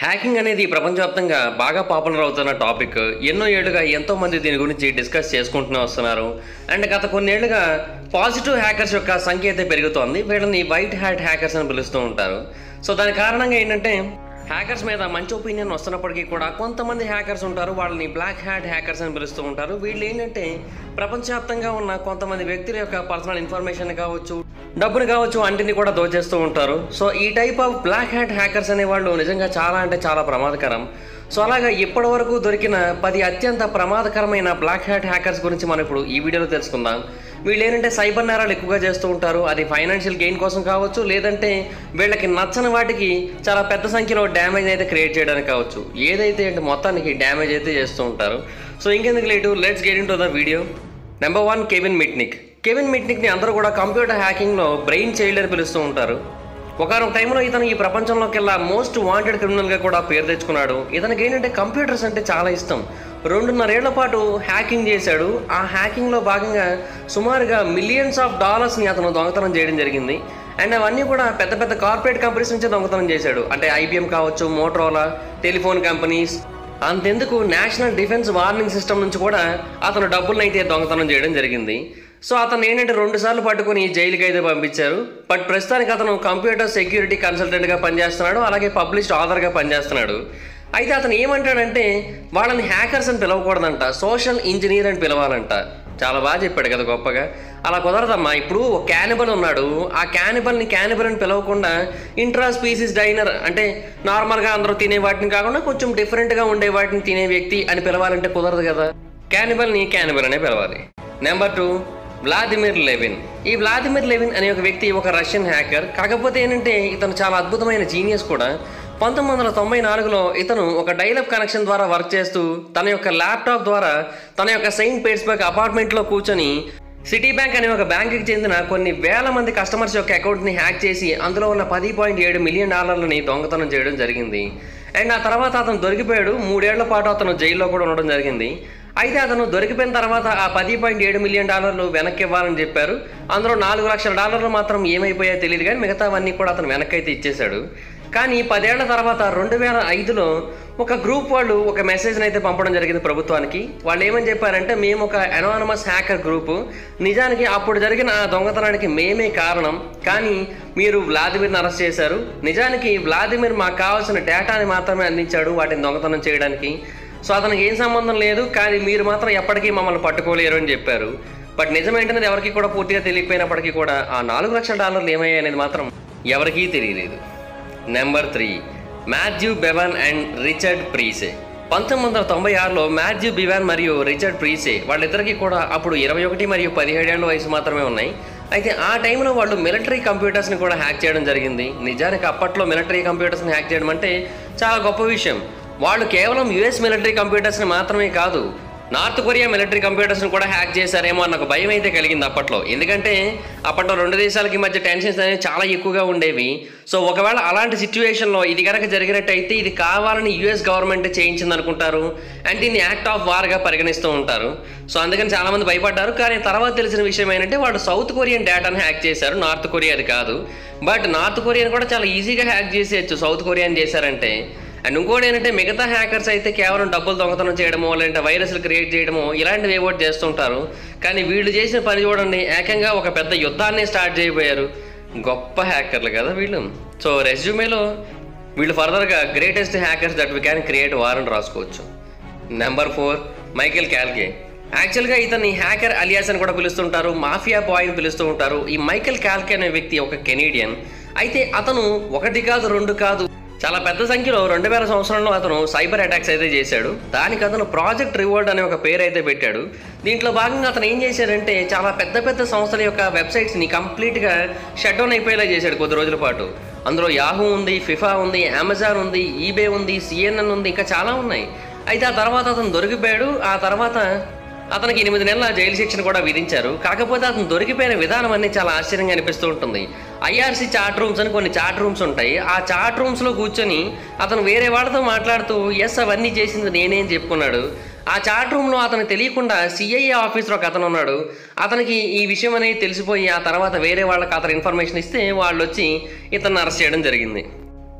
hacking అనేది ప్రపంచవ్యాప్తంగా బాగా పాపులర్ అవుతున్న టాపిక్ ఎన్నో ఏళ్లుగా ఎంతో మంది దీని గురించి డిస్కస్ చేసుకుంటూనే వస్తున్నారు అండ్ గత కొన్నేళ్లుగా పాజిటివ్ హ్యాకర్స్ యొక్క సంఖ్య అయితే పెరుగుతోంది వీళ్ళని వైట్ హ్యాట్ హ్యాకర్స్ అని పిలుస్తూ ఉంటారు సో దాని కారణంగా ఏంటంటే హ్యాకర్స్ మీద మంచి ఒపీనియన్ వస్తున్నప్పటికీ కూడా కొంతమంది హ్యాకర్స్ ఉంటారు వాళ్ళని బ్లాక్ హ్యాట్ హ్యాకర్స్ అని పిలుస్తూ ఉంటారు వీళ్ళు ఏంటంటే ప్రపంచవ్యాప్తంగా ఉన్న కొంతమంది వ్యక్తుల యొక్క పర్సనల్ ఇన్ఫర్మేషన్ కావచ్చు డబ్బుని కావచ్చు అంటిని కూడా దోచేస్తూ ఉంటారు సో ఈ type of black hat hackers అనే వాళ్ళు నిజంగా చాలా అంటే చాలా ప్రమాదకరం సో అలాగా ఇప్పటి వరకు దొరికిన పది అత్యంత ప్రమాదకరమైన బ్లాక్ హ్యాట్ హ్యాకర్స్ గురించి మనం ఇప్పుడు ఈ వీడియోలో తెలుసుకుందాం వీళ్ళు ఏంటంటే సైబర్ నేరాలు ఎక్కువగా చేస్తూ ఉంటారు అది ఫైనాన్షియల్ గెయిన్ కోసం కావచ్చు లేదంటే వీళ్ళకి నచ్చని వాటికి చాలా పెద్ద సంఖ్యలో డ్యామేజ్ అయితే క్రియేట్ చేయడానికి కావచ్చు ఏదైతే అంటే మొత్తానికి డ్యామేజ్ అయితే చేస్తూ ఉంటారు సో ఇంకెందుకు late let's get into the video number one Kevin Mitnick Kevin మిట్నిక్ని అందరూ కూడా కంప్యూటర్ హ్యాకింగ్లో బ్రెయిన్ చైల్డ్ అని పిలుస్తూ ఉంటారు ఒకనొక టైంలో ఇతను ఈ ప్రపంచంలోకెల్లా మోస్ట్ వాంటెడ్ క్రిమినల్గా కూడా పేరు తెచ్చుకున్నాడు ఇతనికి ఏంటంటే కంప్యూటర్స్ అంటే చాలా ఇష్టం రెండున్నరేళ్ల పాటు హ్యాకింగ్ చేశాడు ఆ హ్యాకింగ్లో భాగంగా సుమారుగా మిలియన్స్ ఆఫ్ డాలర్స్ని అతను దొంగతనం చేయడం జరిగింది అండ్ అవన్నీ కూడా పెద్ద పెద్ద కార్పొరేట్ కంపెనీస్ నుంచి దొంగతనం చేశాడు అంటే ఐబిఎం కావచ్చు మోటరోలా టెలిఫోన్ కంపెనీస్ అంతెందుకు నేషనల్ డిఫెన్స్ వార్నింగ్ సిస్టమ్ నుంచి కూడా అతను డబ్బులను అయితే దొంగతనం చేయడం జరిగింది సో అతను ఏంటంటే రెండు సార్లు పట్టుకుని జైలుకి అయితే పంపించారు బట్ ప్రస్తుతానికి అతను కంప్యూటర్ సెక్యూరిటీ కన్సల్టెంట్గా పనిచేస్తున్నాడు అలాగే పబ్లిష్డ్ ఆథర్గా పనిచేస్తున్నాడు అయితే అతను ఏమంటాడంటే వాళ్ళని హ్యాకర్స్ అని పిలవకూడదంట సోషల్ ఇంజనీర్ అని పిలవాలంట చాలా బాగా చెప్పాడు కదా గొప్పగా అలా కుదరదమ్మా ఇప్పుడు ఒక క్యానిబల్ ఉన్నాడు ఆ క్యానిబల్ని క్యానిబల్ అని పిలవకుండా ఇంట్రా స్పీసీస్ డైనర్ అంటే నార్మల్గా అందరూ తినే వాటిని కాకుండా కొంచెం డిఫరెంట్గా ఉండే వాటిని తినే వ్యక్తి అని పిలవాలంటే కుదరదు కదా క్యానిబల్ని క్యానిబల్ అనే పిలవాలి నెంబర్ టూ వ్లాదిమిర్ లెవిన్ ఈ వ్లాదిమిర్ లెవిన్ అనే ఒక వ్యక్తి ఒక రష్యన్ హ్యాకర్ కాకపోతే ఏంటంటే ఇతను చాలా అద్భుతమైన జీనియస్ కూడా పంతొమ్మిది వందల తొంభై నాలుగులో ఇతను ఒక డైలప్ కనెక్షన్ ద్వారా వర్క్ చేస్తూ తన యొక్క ల్యాప్టాప్ ద్వారా తన యొక్క సెయింట్ పీట్స్బర్గ్ అపార్ట్మెంట్లో కూర్చొని సిటీ బ్యాంక్ అనే ఒక బ్యాంకుకి చెందిన కొన్ని వేల మంది కస్టమర్స్ యొక్క అకౌంట్ని హ్యాక్ చేసి అందులో ఉన్న పది పాయింట్ ఏడు మిలియన్ డాలర్లని దొంగతనం చేయడం జరిగింది అండ్ ఆ తర్వాత అతను దొరికిపోయాడు మూడేళ్ల పాటు అతను జైల్లో కూడా ఉండడం జరిగింది అయితే అతను దొరికిపోయిన తర్వాత ఆ పది పాయింట్ ఏడు మిలియన్ డాలర్లు వెనక్కి ఇవ్వాలని చెప్పారు అందులో నాలుగు లక్షల డాలర్లు మాత్రం ఏమైపోయాయో తెలియదు కానీ మిగతావన్నీ కూడా అతను వెనక్కి అయితే ఇచ్చేశాడు కానీ పదేళ్ల తర్వాత రెండు వేల ఐదులో ఒక గ్రూప్ వాళ్ళు ఒక మెసేజ్ని అయితే పంపడం జరిగింది ప్రభుత్వానికి వాళ్ళు ఏమని చెప్పారంటే మేము ఒక అనానమస్ హ్యాకర్ గ్రూపు నిజానికి అప్పుడు జరిగిన ఆ దొంగతనానికి మేమే కారణం కానీ మీరు వ్లాదిమిర్ని అరెస్ట్ చేశారు నిజానికి వ్లాదిమిర్ మాకు కావాల్సిన డేటాని మాత్రమే అందించాడు వాటిని దొంగతనం చేయడానికి సో అతనికి ఏం సంబంధం లేదు కానీ మీరు మాత్రం ఎప్పటికీ మమ్మల్ని పట్టుకోలేరు అని చెప్పారు బట్ నిజమేంటనేది ఎవరికి కూడా పూర్తిగా తెలియకపోయినప్పటికీ కూడా ఆ నాలుగు లక్షల డాలర్లు ఏమయ్యాయి అనేది మాత్రం ఎవరికీ తెలియలేదు number three Matthew Bevan and Richard Pryce పంతొమ్మిది వందల తొంభై ఆరులో మాథ్యూ బివాన్ మరియు రిచర్డ్ ప్రీసే వాళ్ళిద్దరికీ కూడా అప్పుడు ఇరవై ఒకటి మరియు పదిహేడేళ్ల వయసు మాత్రమే ఉన్నాయి అయితే ఆ టైంలో వాళ్ళు మిలిటరీ కంప్యూటర్స్ని కూడా హ్యాక్ చేయడం జరిగింది నిజానికి అప్పట్లో మిలిటరీ కంప్యూటర్స్ని హ్యాక్ చేయడం అంటే చాలా గొప్ప విషయం వాళ్ళు కేవలం యుఎస్ మిలిటరీ కంప్యూటర్స్ని మాత్రమే కాదు నార్త్ కొరియా మిలిటరీ కంప్యూటర్స్ని కూడా హ్యాక్ చేశారేమో అన్న ఒక భయం అయితే కలిగింది అప్పట్లో ఎందుకంటే అప్పట్లో రెండు దేశాలకి మధ్య టెన్షన్స్ అనేవి చాలా ఎక్కువగా ఉండేవి సో ఒకవేళ అలాంటి సిచ్యువేషన్లో ఇది కనుక జరిగినట్టయితే ఇది కావాలని యుఎస్ గవర్నమెంట్ చేయించింది అనుకుంటారు అండ్ దీన్ని యాక్ట్ ఆఫ్ వార్గా పరిగణిస్తూ ఉంటారు సో అందుకని చాలామంది భయపడ్డారు కానీ తర్వాత తెలిసిన విషయం ఏంటంటే వాళ్ళు సౌత్ కొరియన్ డేటాను హ్యాక్ చేశారు నార్త్ కొరియాది కాదు బట్ నార్త్ కొరియాని కూడా చాలా ఈజీగా హ్యాక్ చేసేయచ్చు సౌత్ కొరియాని చేశారంటే అండ్ ఇంకోటి ఏంటంటే మిగతా హ్యాకర్స్ అయితే కేవలం డబ్బులు దొంగతనం చేయడమో లేదంటే వైరస్లు క్రియేట్ చేయడమో ఇలాంటివి ఏవోటి చేస్తుంటారు కానీ వీళ్ళు చేసిన పని చూడండి ఏకంగా ఒక పెద్ద యుద్ధాన్ని స్టార్ట్ చేయబోయారు గొప్ప హ్యాకర్లు కదా వీళ్ళు సో రెజ్యూమేలో వీళ్ళు ఫర్దర్గా greatest hackers that we can create war అని రాసుకోవచ్చు నెంబర్ ఫోర్ మైకేల్ క్యాల్కే యాక్చువల్గా ఇతన్ని హ్యాకర్ అలియాస్ అని కూడా పిలుస్తుంటారు మాఫియా బాయ్ అని పిలుస్తూ ఉంటారు ఈ మైకేల్ క్యాల్కే అనే వ్యక్తి ఒక కెనేడియన్ అయితే అతను ఒకటి కాదు రెండు కాదు చాలా పెద్ద సంఖ్యలో రెండు వేల సంవత్సరంలో అతను సైబర్ అటాక్స్ అయితే చేశాడు దానికి అతను ప్రాజెక్ట్ రివార్డ్ అనే ఒక పేరు అయితే పెట్టాడు దీంట్లో భాగంగా అతను ఏం చేశాడంటే చాలా పెద్ద పెద్ద సంస్థల యొక్క వెబ్సైట్స్ని కంప్లీట్గా షట్ డౌన్ అయిపోయేలా చేశాడు కొద్ది రోజుల పాటు అందులో యాహూ ఉంది ఫిఫా ఉంది అమెజాన్ ఉంది ఈబే ఉంది సిఎన్ఎన్ ఉంది ఇంకా చాలా ఉన్నాయి అయితే ఆ తర్వాత అతను దొరికిపోయాడు ఆ తర్వాత అతనికి ఎనిమిది నెలల జైలు శిక్షను కూడా విధించారు కాకపోతే అతను దొరికిపోయిన విధానం అన్ని చాలా ఆశ్చర్యంగా అనిపిస్తూ ఉంటుంది ఐఆర్సీ చాట్ రూమ్స్ అని కొన్ని చాట్ రూమ్స్ ఉంటాయి ఆ చాట్ రూమ్స్లో కూర్చొని అతను వేరే వాళ్ళతో మాట్లాడుతూ ఎస్ అవన్నీ చేసింది నేనే అని చెప్పుకున్నాడు ఆ చాట్ రూమ్లో అతనికి తెలియకుండా సిఐఏ ఆఫీసర్ ఒక అతను ఉన్నాడు అతనికి ఈ విషయం అనేది తెలిసిపోయి ఆ తర్వాత వేరే వాళ్ళకి అతను ఇన్ఫర్మేషన్ ఇస్తే వాళ్ళు వచ్చి ఇతన్ని అరెస్ట్ చేయడం జరిగింది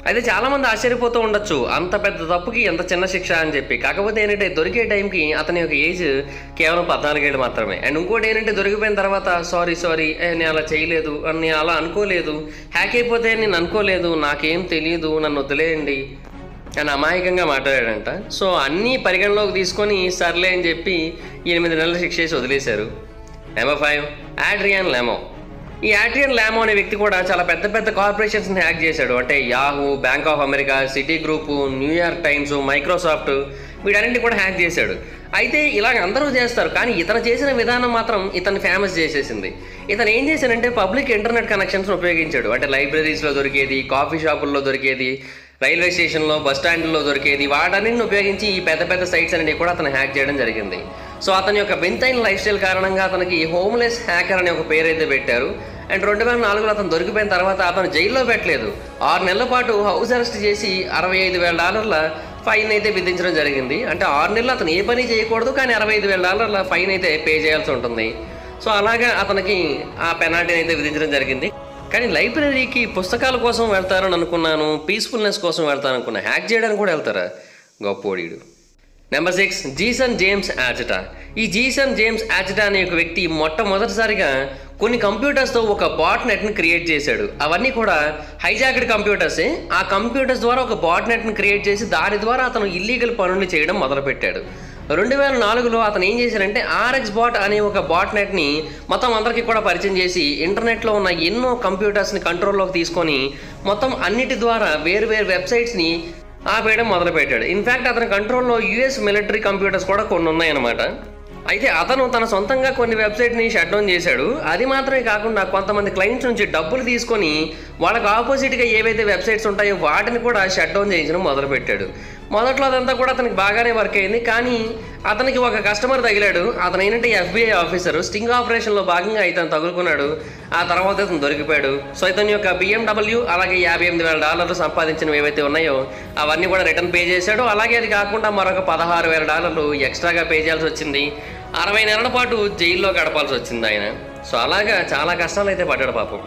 అయితే చాలా మంది ఆశ్చర్యపోతూ ఉండొచ్చు అంత పెద్ద తప్పుకి ఎంత చిన్న శిక్ష అని చెప్పి కాకపోతే ఏంటంటే దొరికే టైంకి అతని యొక్క ఏజ్ కేవలం పద్నాలుగేళ్ళు మాత్రమే అండ్ ఇంకోటి ఏంటంటే దొరికిపోయిన తర్వాత సారీ సారీ నేను అలా చేయలేదు అని నేను అలా అనుకోలేదు హ్యాక్ అయిపోతే నేను అనుకోలేదు నాకేం తెలియదు నన్ను వదిలేయండి అని అమాయకంగా మాట్లాడాడంట సో అన్నీ పరిగణలోకి తీసుకొని సర్లే అని చెప్పి ఎనిమిది నెలలు శిక్ష చేసి వదిలేశారు నెంబర్ ఫైవ్ ఆడ్రియాన్ లెమో ఈ ఆడ్రియన్ లామో అనే వ్యక్తి కూడా చాలా పెద్ద పెద్ద కార్పొరేషన్స్ని హ్యాక్ చేశాడు అంటే Yahoo Bank of America Citigroup New York Times Microsoft వీటన్నింటిని కూడా హ్యాక్ చేశాడు అయితే ఇలాగ అందరూ చేస్తారు కానీ ఇతను చేసిన విధానం మాత్రం ఇతన్ని ఫేమస్ చేసేసింది ఇతను ఏం చేశాడంటే పబ్లిక్ ఇంటర్నెట్ కనెక్షన్స్ ఉపయోగించాడు అంటే లైబ్రరీస్లో దొరికేది కాఫీ షాపుల్లో దొరికేది రైల్వే స్టేషన్లో బస్ స్టాండ్లో దొరికేది వాటన్నిటిని ఉపయోగించి ఈ పెద్ద పెద్ద సైట్స్ అనేవి కూడా అతను హ్యాక్ చేయడం జరిగింది సో అతని యొక్క వింతైన లైఫ్ స్టైల్ కారణంగా అతనికి హోమ్లెస్ హ్యాకర్ అనే ఒక పేరు అయితే పెట్టారు అండ్ రెండు వేల నాలుగులో అతను దొరికిపోయిన తర్వాత అతను జైల్లో పెట్టలేదు ఆరు నెలల పాటు హౌస్ అరెస్ట్ చేసి అరవై ఐదు వేల డాలర్ల ఫైన్ అయితే విధించడం జరిగింది అంటే ఆరు నెలలు అతను ఏ పని చేయకూడదు కానీ అరవై ఐదు వేల డాలర్ల ఫైన్ అయితే పే చేయాల్సి ఉంటుంది సో అలాగా అతనికి ఆ పెనాల్టీని అయితే విధించడం జరిగింది కానీ లైబ్రరీకి పుస్తకాల కోసం వెళ్తారని అనుకున్నాను పీస్ఫుల్నెస్ కోసం వెళ్తాను అనుకున్నా హ్యాక్ చేయడానికి కూడా వెళ్తారా గొప్పోడీడు నెంబర్ సిక్స్ జీసన్ జేమ్స్ యాచటా ఈ జీసన్ జేమ్స్ యాచటా అనే ఒక వ్యక్తి మొట్టమొదటిసారిగా కొన్ని కంప్యూటర్స్తో ఒక బాట్ నెట్ని క్రియేట్ చేశాడు అవన్నీ కూడా హైజాక్డ్ కంప్యూటర్సే ఆ కంప్యూటర్స్ ద్వారా ఒక బాట్ నెట్ని క్రియేట్ చేసి దాని ద్వారా అతను ఇల్లీగల్ పనులు చేయడం మొదలుపెట్టాడు రెండు వేల నాలుగులో అతను ఏం చేశాడంటే ఆర్ఎక్స్ బాట్ అనే ఒక బాట్ నెట్ని మొత్తం అందరికీ కూడా పరిచయం చేసి ఇంటర్నెట్లో ఉన్న ఎన్నో కంప్యూటర్స్ని కంట్రోల్లోకి తీసుకొని మొత్తం అన్నిటి ద్వారా వేరు వేరు వెబ్సైట్స్ని ఆపేయడం మొదలుపెట్టాడు ఇన్ఫ్యాక్ట్ అతని కంట్రోల్లో యూఎస్ మిలిటరీ కంప్యూటర్స్ కూడా కొన్ని ఉన్నాయన్నమాట అయితే అతను తన సొంతంగా కొన్ని వెబ్సైట్ని షట్ డౌన్ చేశాడు అది మాత్రమే కాకుండా కొంతమంది క్లయింట్స్ నుంచి డబ్బులు తీసుకొని వాళ్ళకి ఆపోజిట్గా ఏవైతే వెబ్సైట్స్ ఉంటాయో వాటిని కూడా షట్ డౌన్ చేయించడం మొదలుపెట్టాడు మొదట్లో అదంతా కూడా అతనికి బాగానే వర్క్ అయింది కానీ అతనికి ఒక కస్టమర్ తగిలాడు అతను ఏంటంటే ఎఫ్బిఐ ఆఫీసర్ స్టింగ్ ఆపరేషన్లో భాగంగా ఇతను తగులుకున్నాడు ఆ తర్వాత ఇతను దొరికిపోయాడు సో ఇతని యొక్క బిఎండబ్ల్యూ అలాగే యాభై ఎనిమిది వేల డాలర్లు సంపాదించినవి ఏవైతే ఉన్నాయో అవన్నీ కూడా రిటర్న్ పే చేశాడు అలాగే అది కాకుండా మరొక పదహారు వేల డాలర్లు ఎక్స్ట్రాగా పే చేయాల్సి వచ్చింది అరవై నెలల పాటు జైల్లో గడపాల్సి వచ్చింది ఆయన సో అలాగా చాలా కష్టాలు అయితే పడ్డాడు పాపం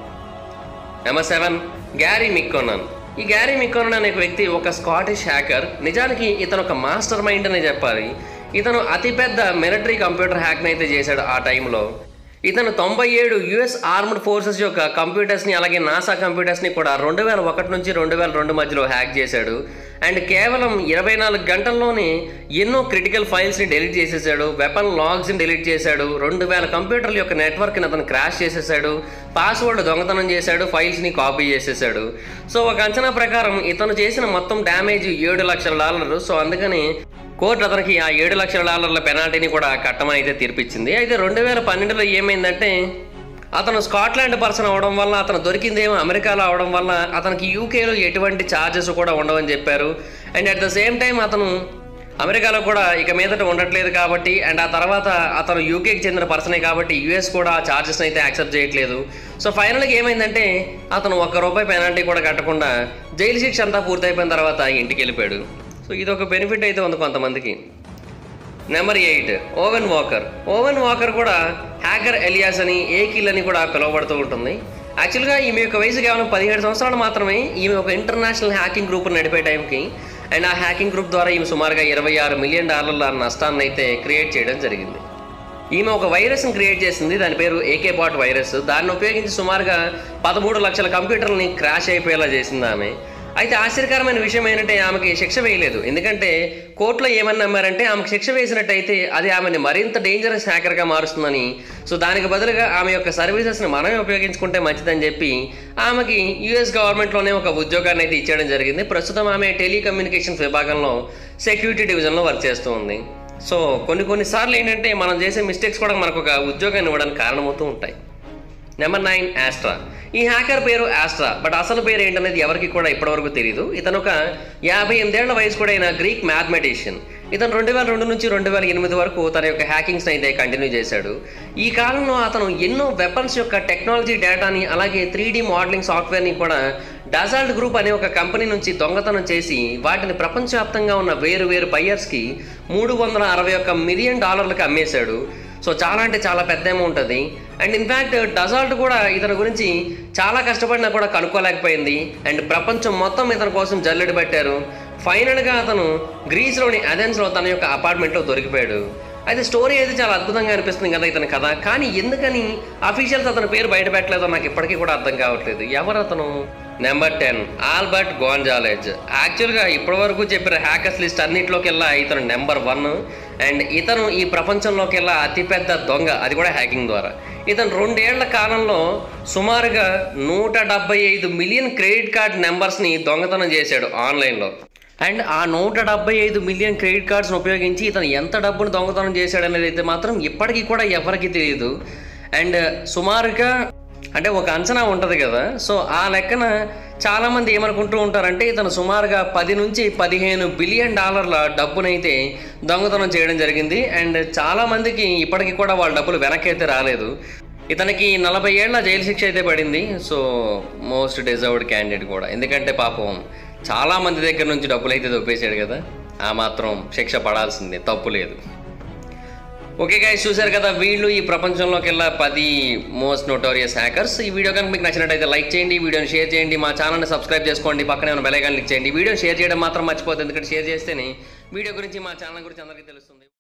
నెంబర్ సెవెన్ గ్యారీ మిక్కోనన్ ఈ గ్యారీ మిక్కోనన్ అనే వ్యక్తి ఒక స్కాటిష్ హ్యాకర్ నిజానికి ఇతను ఒక మాస్టర్ మైండ్ అనే చెప్పాలి ఇతను అతిపెద్ద మిలిటరీ కంప్యూటర్ హ్యాక్ని అయితే చేశాడు ఆ టైంలో ఇతను తొంభై ఏడు యుఎస్ ఆర్మ్డ్ ఫోర్సెస్ యొక్క కంప్యూటర్స్ని అలాగే నాసా కంప్యూటర్స్ని కూడా రెండు వేల ఒకటి నుంచి రెండు వేల రెండు మధ్యలో హ్యాక్ చేశాడు అండ్ కేవలం ఇరవై నాలుగు గంటల్లోనే ఎన్నో క్రిటికల్ ఫైల్స్ని డిలీట్ చేసేసాడు వెపన్ లాగ్స్ని డిలీట్ చేశాడు రెండు వేల కంప్యూటర్ల యొక్క నెట్వర్క్ని అతను క్రాష్ చేసేసాడు పాస్వర్డ్ దొంగతనం చేశాడు ఫైల్స్ని కాపీ చేసేసాడు సో ఒక అంచనా ప్రకారం ఇతను చేసిన మొత్తం డ్యామేజ్ ఏడు లక్షల డాలర్లు సో అందుకని కోర్టు అతనికి ఆ ఏడు లక్షల డాలర్ల పెనాల్టీని కూడా కట్టమని అయితే తీర్పిచ్చింది అయితే రెండు వేల పన్నెండులో ఏమైందంటే అతను స్కాట్లాండ్ పర్సన్ అవడం వల్ల అతను దొరికిందేమో అమెరికాలో అవడం వల్ల అతనికి యూకేలో ఎటువంటి ఛార్జెస్ కూడా ఉండవని చెప్పారు and at the same time అతను అమెరికాలో కూడా ఇక మీదట ఉండట్లేదు కాబట్టి అండ్ ఆ తర్వాత అతను యూకేకి చెందిన పర్సనే కాబట్టి యూఎస్ కూడా ఆ ఛార్జెస్ని అయితే యాక్సెప్ట్ చేయట్లేదు సో ఫైనల్గా ఏమైందంటే అతను ఒక్క రూపాయి పెనాల్టీ కూడా కట్టకుండా జైలు శిక్ష అంతా పూర్తయిపోయిన తర్వాత ఇంటికి వెళ్ళిపోయాడు సో ఇది ఒక బెనిఫిట్ అయితే ఉంది కొంతమందికి number eight Owen Walker Owen Walker కూడా హ్యాకర్ ఎలియాస్ అని ఏ కిల్ అని కూడా పిలువబడుతూ ఉంటుంది యాక్చువల్గా ఈమె యొక్క వయసు కేవలం పదిహేడు సంవత్సరాలు మాత్రమే ఈమె ఒక ఇంటర్నేషనల్ హ్యాకింగ్ గ్రూప్ నడిపే టైంకి అండ్ ఆ హ్యాకింగ్ గ్రూప్ ద్వారా ఈమె సుమారుగా ఇరవై ఆరు మిలియన్ డాలర్ల నష్టాన్ని అయితే క్రియేట్ చేయడం జరిగింది ఈమె ఒక వైరస్ని క్రియేట్ చేసింది దాని పేరు ఏకే బాట్ వైరస్ దాన్ని ఉపయోగించి సుమారుగా పదమూడు లక్షల కంప్యూటర్లని క్రాష్ అయిపోయేలా చేసింది ఆమె అయితే ఆశ్చర్యకరమైన విషయం ఏంటంటే ఆమెకి శిక్ష వేయలేదు ఎందుకంటే కోర్టులో ఏమని నమ్మారంటే ఆమెకు శిక్ష వేసినట్టయితే అది ఆమెని మరింత డేంజరస్ హ్యాకర్గా మారుస్తుందని సో దానికి బదులుగా ఆమె యొక్క సర్వీసెస్ని మనమే ఉపయోగించుకుంటే మంచిదని చెప్పి ఆమెకి యూఎస్ గవర్నమెంట్లోనే ఒక ఉద్యోగాన్ని అయితే ఇచ్చేయడం జరిగింది ప్రస్తుతం ఆమె టెలికమ్యూనికేషన్స్ విభాగంలో సెక్యూరిటీ డివిజన్లో వర్క్ చేస్తూ ఉంది సో కొన్ని కొన్నిసార్లు ఏంటంటే మనం చేసే మిస్టేక్స్ కూడా మనకు ఒక ఉద్యోగాన్ని ఇవ్వడానికి కారణమవుతూ ఉంటాయి నెంబర్ నైన్ ఆస్ట్రా ఈ హ్యాకర్ పేరు ఆస్ట్రా బట్ అసలు పేరు ఏంటనేది ఎవరికి కూడా ఇప్పటివరకు తెలియదు ఇతను ఒక యాభై ఎనిమిదేళ్ల వయసు కూడా అయిన గ్రీక్ మ్యాథమెటిషియన్ ఇతను రెండు వేల రెండు నుంచి రెండు వేల ఎనిమిది వరకు తన యొక్క హ్యాకింగ్స్ అయితే కంటిన్యూ చేశాడు ఈ కాలంలో అతను ఎన్నో వెపన్స్ యొక్క టెక్నాలజీ డేటాని అలాగే త్రీ డి మోడలింగ్ సాఫ్ట్వేర్ని కూడా డజాల్ట్ గ్రూప్ అనే ఒక కంపెనీ నుంచి దొంగతనం చేసి వాటిని ప్రపంచవ్యాప్తంగా ఉన్న వేరు వేరు బయ్యర్స్కి మూడు వందల అరవై ఒక్క మిలియన్ డాలర్లకు అమ్మేశాడు సో చాలా అంటే చాలా పెద్ద అమౌంట్ అది అండ్ ఇన్ఫ్యాక్ట్ డజాల్ట్ కూడా ఇతని గురించి చాలా కష్టపడినా కూడా కనుక్కోలేకపోయింది అండ్ ప్రపంచం మొత్తం ఇతని కోసం జల్లెడ పెట్టారు ఫైనల్గా అతను గ్రీస్లోని అథెన్స్లో తన యొక్క అపార్ట్మెంట్లో దొరికిపోయాడు అయితే స్టోరీ అయితే చాలా అద్భుతంగా అనిపిస్తుంది కదా ఇతని కథ కానీ ఎందుకని అఫీషియల్స్ అతని పేరు బయట పెట్టలేదో నాకు ఇప్పటికీ కూడా అర్థం కావట్లేదు ఎవరు అతను నెంబర్ టెన్ ఆల్బర్ట్ గోన్జాలెజ్ యాక్చువల్గా ఇప్పటివరకు చెప్పిన హ్యాకర్స్ లిస్ట్ అన్నింటిలోకెల్లా ఇతను నెంబర్ వన్ అండ్ ఇతను ఈ ప్రపంచంలోకెల్లా అతిపెద్ద దొంగ అది కూడా హ్యాకింగ్ ద్వారా ఇతను రెండేళ్ల కాలంలో సుమారుగా నూట డెబ్బై ఐదు మిలియన్ క్రెడిట్ కార్డ్ నెంబర్స్ని దొంగతనం చేశాడు ఆన్లైన్లో అండ్ ఆ నూట డెబ్బై ఐదు మిలియన్ క్రెడిట్ కార్డ్స్ని ఉపయోగించి ఇతను ఎంత డబ్బును దొంగతనం చేశాడనేది అయితే మాత్రం ఇప్పటికీ కూడా ఎవరికి తెలియదు అండ్ సుమారుగా అంటే ఒక అంచనా ఉంటుంది కదా సో ఆ లెక్కన చాలామంది ఏమనుకుంటూ ఉంటారంటే ఇతను సుమారుగా పది నుంచి పదిహేను బిలియన్ డాలర్ల డబ్బునైతే దొంగతనం చేయడం జరిగింది అండ్ చాలామందికి ఇప్పటికీ కూడా వాళ్ళ డబ్బులు వెనక్కి అయితే రాలేదు ఇతనికి నలభై ఏళ్ల జైలు శిక్ష అయితే పడింది సో మోస్ట్ డిజర్వ్డ్ క్యాండిడేట్ కూడా ఎందుకంటే పాపం చాలా మంది దగ్గర నుంచి డబ్బులు అయితే దొబ్బేశాడు కదా ఆ మాత్రం శిక్ష పడాల్సిందే తప్పు లేదు ఓకే గైస్ చూశారు కదా వీళ్ళు ఈ ప్రపంచంలోకెల్లా పది మోస్ట్ నోటోరియస్ హ్యాకర్స్ ఈ వీడియో కనుక మీకు నచ్చినట్టయితే లైక్ చేయండి ఈ వీడియోని షేర్ చేయండి మా ఛానల్ని సబ్స్క్రైబ్ చేసుకోండి పక్కనే ఉన్న బెల్ ఐకాన్ క్లిక్ చేయండి ఈ వీడియోని షేర్ చేయడం మాత్రం మర్చిపోతుంది ఎందుకంటే షేర్ చేస్తేనే వీడియో గురించి మా ఛానల్ గురించి అందరికీ తెలుస్తుంది